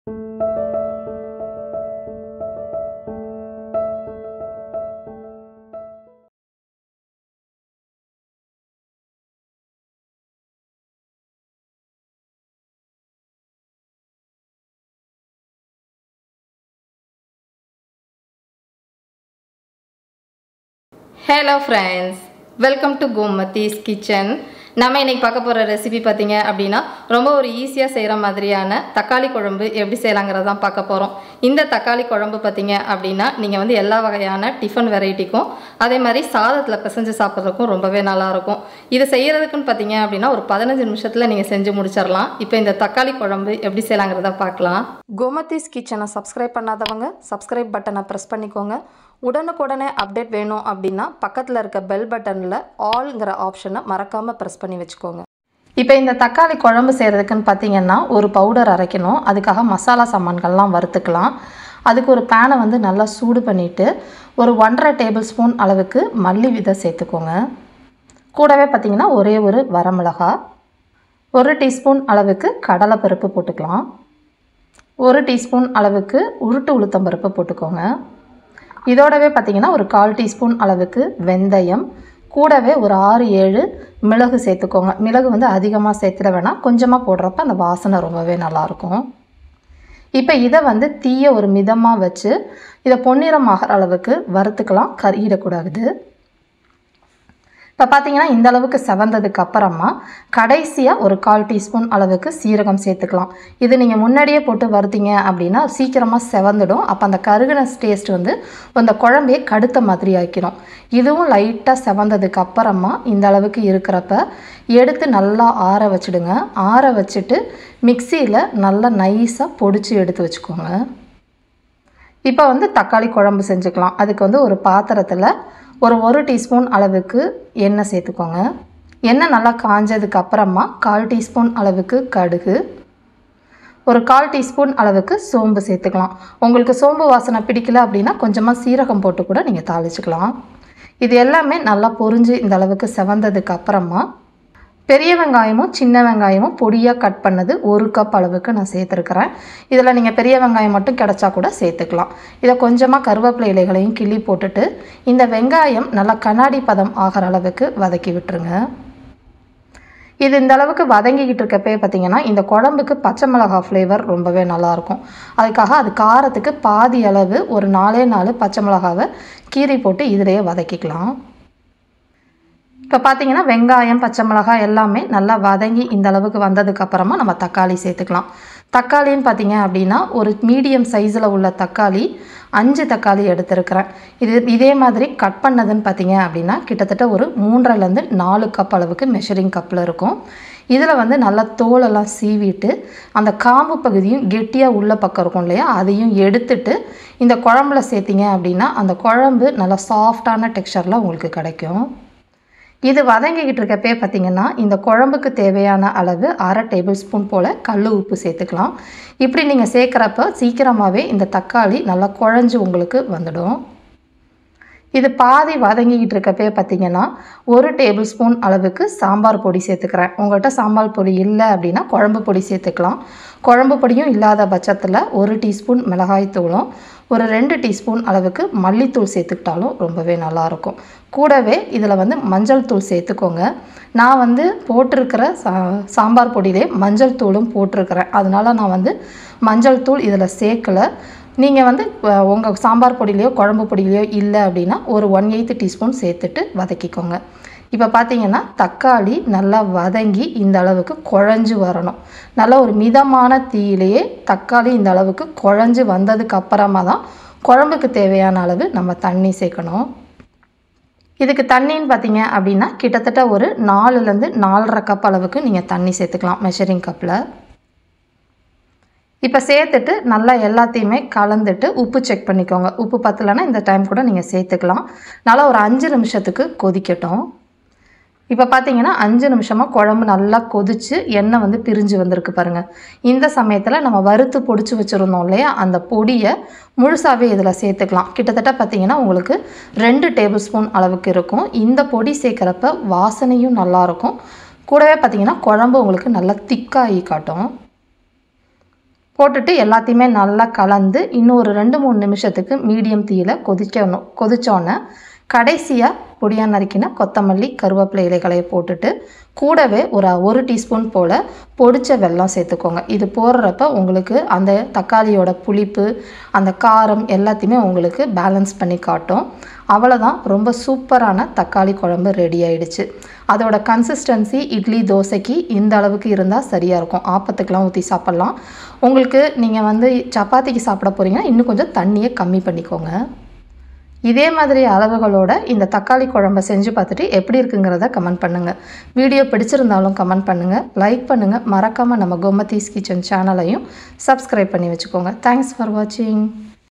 hello friends welcome to Gomathi's kitchen நம்ம இன்னைக்கு பார்க்க போகிற ரெசிபி பார்த்தீங்க அப்படின்னா ரொம்ப ஒரு ஈஸியாக செய்கிற மாதிரியான தக்காளி குழம்பு எப்படி செய்யலாங்கிறது தான் பார்க்க போகிறோம் இந்த தக்காளி குழம்பு பார்த்தீங்க அப்படின்னா நீங்கள் வந்து எல்லா வகையான டிஃபன் வெரைட்டிக்கும் அதே மாதிரி சாதத்தில் பிசைஞ்சு சாப்பிட்றதுக்கும் ரொம்பவே நல்லாயிருக்கும் இது செய்கிறதுக்குன்னு பார்த்தீங்க அப்படின்னா ஒரு பதினஞ்சு நிமிஷத்தில் நீங்கள் செஞ்சு முடிச்சிடலாம் இப்போ இந்த தக்காளி குழம்பு எப்படி செய்யலாங்கிறத பார்க்கலாம் கோமதிஸ் கிச்சனை சப்ஸ்கிரைப் பண்ணாதவங்க சப்ஸ்கிரைப் பட்டனை ப்ரெஸ் பண்ணிக்கோங்க உடனுக்குடனே அப்டேட் வேணும் அப்படின்னா பக்கத்தில் இருக்க பெல் பட்டனில் ஆல்ங்கிற ஆப்ஷனை மறக்காமல் ப்ரெஸ் பண்ணி வச்சுக்கோங்க இப்போ இந்த தக்காளி குழம்பு செய்கிறதுக்குன்னு பார்த்தீங்கன்னா ஒரு பவுடர் அரைக்கணும் அதுக்காக மசாலா சாமான்கள்லாம் வறுத்துக்கலாம் அதுக்கு ஒரு பேனை வந்து நல்லா சூடு பண்ணிவிட்டு ஒரு ஒன்றரை டேபிள் ஸ்பூன் அளவுக்கு மல்லி விதை சேர்த்துக்கோங்க கூடவே பார்த்தீங்கன்னா ஒரே ஒரு வரமிளகா ஒரு டீஸ்பூன் அளவுக்கு கடலைப்பருப்பு போட்டுக்கலாம் ஒரு டீஸ்பூன் அளவுக்கு உருட்டு உளுத்தம்பருப்பு போட்டுக்கோங்க இதோடவே பார்த்தீங்கன்னா ஒரு கால் டீஸ்பூன் அளவுக்கு வெந்தயம் கூடவே ஒரு ஆறு ஏழு மிளகு சேர்த்துக்கோங்க மிளகு வந்து அதிகமாக சேர்த்துட வேணாம் கொஞ்சமாக போடுறப்ப அந்த வாசனை ரொம்பவே நல்லாயிருக்கும் இப்போ இதை வந்து தீயை ஒரு மிதமாக வச்சு இதை பொன்னிறம் ஆகிற அளவுக்கு வறுத்துக்கலாம் கறியிடக்கூடாது இப்போ பார்த்தீங்கன்னா இந்த அளவுக்கு செவந்ததுக்கு அப்புறமா கடைசியாக ஒரு கால் டீஸ்பூன் அளவுக்கு சீரகம் சேர்த்துக்கலாம் இது நீங்கள் முன்னாடியே போட்டு வறுத்தீங்க அப்படின்னா சீக்கிரமாக செவந்துடும் அப்போ அந்த கருகின டேஸ்ட் வந்து அந்த குழம்பையே கடுத்த மாதிரி ஆக்கிடும் இதுவும் லைட்டாக செவந்ததுக்கு அப்புறமா இந்த அளவுக்கு இருக்கிறப்ப எடுத்து நல்லா ஆற வச்சுடுங்க ஆற வச்சுட்டு மிக்சியில் நல்லா நைஸாக பொடிச்சு எடுத்து வச்சுக்கோங்க இப்போ வந்து தக்காளி குழம்பு செஞ்சுக்கலாம் அதுக்கு வந்து ஒரு பாத்திரத்தில் ஒரு ஒரு டீஸ்பூன் அளவுக்கு எண்ணெய் சேர்த்துக்கோங்க எண்ணெய் நல்லா காஞ்சதுக்கு அப்புறமா கால் டீஸ்பூன் அளவுக்கு கடுகு ஒரு கால் டீஸ்பூன் அளவுக்கு சோம்பு சேர்த்துக்கலாம் உங்களுக்கு சோம்பு வாசனை பிடிக்கல அப்படின்னா கொஞ்சமாக சீரகம் போட்டு கூட நீங்கள் தாளிச்சுக்கலாம் இது எல்லாமே நல்லா பொரிஞ்சு இந்த அளவுக்கு செவந்ததுக்கு அப்புறமா பெரிய வெங்காயமும் சின்ன வெங்காயமும் பொடியாக கட் பண்ணது ஒரு கப் அளவுக்கு நான் சேர்த்துருக்கிறேன் இதில் நீங்கள் பெரிய வெங்காயம் மட்டும் கிடச்சா கூட சேர்த்துக்கலாம் இதை கொஞ்சமாக கருவேப்பிலை இலைகளையும் கிள்ளி போட்டுட்டு இந்த வெங்காயம் நல்லா கண்ணாடி பதம் ஆகிற அளவுக்கு வதக்கி விட்டுருங்க இது இந்த அளவுக்கு வதங்கிக்கிட்டு இருக்கப்பே பார்த்தீங்கன்னா இந்த குழம்புக்கு பச்சை மிளகாய் ஃப்ளேவர் ரொம்பவே நல்லாயிருக்கும் அதுக்காக அது காரத்துக்கு பாதி அளவு ஒரு நாலே நாலு பச்சை மிளகாவை கீரி போட்டு இதிலேயே வதக்கிக்கலாம் இப்போ பார்த்தீங்கன்னா வெங்காயம் பச்சை மிளகாய் எல்லாமே நல்லா வதங்கி இந்த அளவுக்கு வந்ததுக்கப்புறமா நம்ம தக்காளி சேர்த்துக்கலாம் தக்காளின்னு பார்த்தீங்க அப்படின்னா ஒரு மீடியம் சைஸில் உள்ள தக்காளி அஞ்சு தக்காளி எடுத்திருக்கிறேன் இது இதே மாதிரி கட் பண்ணதுன்னு பார்த்தீங்க அப்படின்னா கிட்டத்தட்ட ஒரு மூன்றரைலேருந்து நாலு கப் அளவுக்கு மெஷரிங் கப்பில் இருக்கும் இதில் வந்து நல்லா தோலெல்லாம் சீவிட்டு அந்த காம்பு பகுதியும் கெட்டியாக உள்ள பக்கம் இருக்கும் இல்லையா அதையும் எடுத்துட்டு இந்த குழம்புல சேர்த்திங்க அப்படின்னா அந்த குழம்பு நல்லா சாஃப்டான டெக்ஸ்சரில் உங்களுக்கு கிடைக்கும் இது வதங்கிக்கிட்டு இருக்கப்பே பார்த்திங்கன்னா இந்த குழம்புக்கு தேவையான அளவு அரை டேபிள் ஸ்பூன் போல் கல் உப்பு சேர்த்துக்கலாம் இப்படி நீங்கள் சேர்க்குறப்ப சீக்கிரமாகவே இந்த தக்காளி நல்லா குழஞ்சி உங்களுக்கு வந்துடும் இது பாதி வதங்கிக்கிட்டு இருக்கப்பே பார்த்திங்கன்னா ஒரு டேபிள் ஸ்பூன் அளவுக்கு சாம்பார் பொடி சேர்த்துக்கிறேன் உங்கள்கிட்ட சாம்பார் பொடி இல்லை அப்படின்னா குழம்பு பொடி சேர்த்துக்கலாம் குழம்பு பொடியும் இல்லாத பட்சத்தில் ஒரு டீஸ்பூன் மிளகாய் தூளும் ஒரு ரெண்டு டீஸ்பூன் அளவுக்கு மல்லித்தூள் சேர்த்துக்கிட்டாலும் ரொம்பவே நல்லாயிருக்கும் கூடவே இதில் வந்து மஞ்சள் தூள் சேர்த்துக்கோங்க நான் வந்து போட்டிருக்கிற சா சாம்பார் பொடியிலே மஞ்சள் தூளும் போட்டிருக்கிறேன் அதனால் நான் வந்து மஞ்சள் தூள் இதில் சேர்க்கலை நீங்கள் வந்து உங்கள் சாம்பார் பொடியிலையோ குழம்பு பொடியிலையோ இல்லை அப்படின்னா ஒரு ஒன் எயித்து டீஸ்பூன் சேர்த்துட்டு வதக்கிக்கோங்க இப்போ பார்த்தீங்கன்னா தக்காளி நல்லா வதங்கி இந்த அளவுக்கு குழஞ்சி வரணும் நல்லா ஒரு மிதமான தீயிலேயே தக்காளி இந்த அளவுக்கு குழஞ்சி வந்ததுக்கு அப்புறமா தான் குழம்புக்கு தேவையான அளவு நம்ம தண்ணி சேர்க்கணும் இதுக்கு தண்ணின்னு பார்த்தீங்க அப்படின்னா கிட்டத்தட்ட ஒரு நாலுலேருந்து நாலரை கப் அளவுக்கு நீங்கள் தண்ணி சேர்த்துக்கலாம் மெஷரிங் கப்பில் இப்போ சேர்த்துட்டு நல்லா எல்லாத்தையுமே கலந்துட்டு உப்பு செக் பண்ணிக்கோங்க உப்பு பத்தலைன்னா இந்த டைம் கூட நீங்கள் சேர்த்துக்கலாம் நல்லா ஒரு அஞ்சு நிமிஷத்துக்கு கொதிக்கட்டும் இப்போ பார்த்தீங்கன்னா அஞ்சு நிமிஷமாக குழம்பு நல்லா கொதித்து எண்ணெய் வந்து பிரிஞ்சு வந்திருக்கு பாருங்கள் இந்த சமயத்தில் நம்ம வறுத்து பொடிச்சு வச்சுருந்தோம் இல்லையா அந்த பொடியை முழுசாகவே இதில் சேர்த்துக்கலாம் கிட்டத்தட்ட பார்த்தீங்கன்னா உங்களுக்கு ரெண்டு டேபிள் ஸ்பூன் அளவுக்கு இருக்கும் இந்த பொடி சேர்க்குறப்ப வாசனையும் நல்லாயிருக்கும் கூடவே பார்த்தீங்கன்னா குழம்பு உங்களுக்கு நல்லா திக்காகி காட்டும் போட்டுட்டு எல்லாத்தையுமே நல்லா கலந்து இன்னும் ஒரு ரெண்டு மூணு நிமிஷத்துக்கு மீடியம் தீயில் கொதிக்கணும் கொதிச்சோன்னே கடைசியாக பொடியாக நறுக்கின கொத்தமல்லி கருவேப்பிலை இலைகளை போட்டுட்டு கூடவே ஒரு ஒரு டீஸ்பூன் போல் பொடிச்ச வெல்லம் சேர்த்துக்கோங்க இது போடுறப்ப உங்களுக்கு அந்த தக்காளியோட புளிப்பு அந்த காரம் எல்லாத்தையுமே உங்களுக்கு பேலன்ஸ் பண்ணி காட்டும் அவ்வளோதான் ரொம்ப சூப்பரான தக்காளி குழம்பு ரெடி ஆயிடுச்சு அதோட கன்சிஸ்டன்சி இட்லி தோசைக்கு இந்த அளவுக்கு இருந்தால் சரியாக இருக்கும் ஆப்பத்துக்கெலாம் ஊற்றி சாப்பிட்லாம் உங்களுக்கு நீங்கள் வந்து சப்பாத்திக்கு சாப்பிட போகிறீங்கன்னா இன்னும் கொஞ்சம் தண்ணியை கம்மி பண்ணிக்கோங்க இதே மாதிரி அளவுகளோட இந்த தக்காளி குழம்பை செஞ்சு பார்த்துட்டு எப்படி இருக்குங்கிறத கமெண்ட் பண்ணுங்கள் வீடியோ பிடிச்சிருந்தாலும் கமெண்ட் பண்ணுங்கள் லைக் பண்ணுங்கள் மறக்காமல் நம்ம கோமதீஸ் கிச்சன் சேனலையும் சப்ஸ்கிரைப் பண்ணி வச்சுக்கோங்க தேங்க்ஸ் ஃபார் வாட்சிங்